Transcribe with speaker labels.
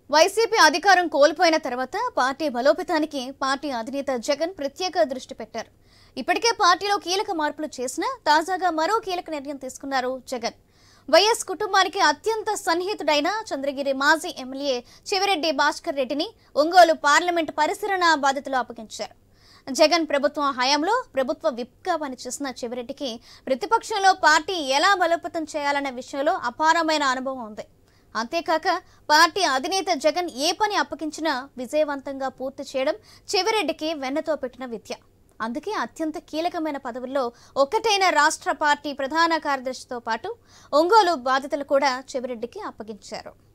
Speaker 1: YCP అధికారం కోల్పోయిన తర్వాత పార్టీ బలోపేతానికి పార్టీ అధినేత జగన్ ప్రత్యేక దృష్టి పెట్టారు ఇప్పటికే పార్టీలో కీలక మార్పులు చేసినా తాజాగా మరో కీలక నిర్ణయం తీసుకున్నారు జగన్ వైఎస్ కుటుంబానికి అత్యంత సన్నిహితుడైన చంద్రగిరి మాజీ ఎమ్మెల్యే చెవిరెడ్డి భాస్కర్ రెడ్డిని ఒంగోలు పార్లమెంటు పరిశీలన బాధ్యతలు అప్పగించారు జగన్ ప్రభుత్వం హయాంలో ప్రభుత్వ విప్గా పనిచేసిన చెవిరెడ్డికి ప్రతిపక్షంలో పార్టీ ఎలా బలోపేతం చేయాలనే విషయంలో అపారమైన అనుభవం ఉంది అంతేకాక పార్టీ అధినేత జగన్ ఏ పని అప్పగించినా విజయవంతంగా పూర్తి చేయడం చెవిరెడ్డికి వెన్నతో పెట్టిన విద్య అందుకే అత్యంత కీలకమైన పదవుల్లో ఒక్కటైన రాష్ట్ర పార్టీ ప్రధాన కార్యదర్శితో పాటు ఒంగోలు బాధ్యతలు కూడా చెవిరెడ్డికి అప్పగించారు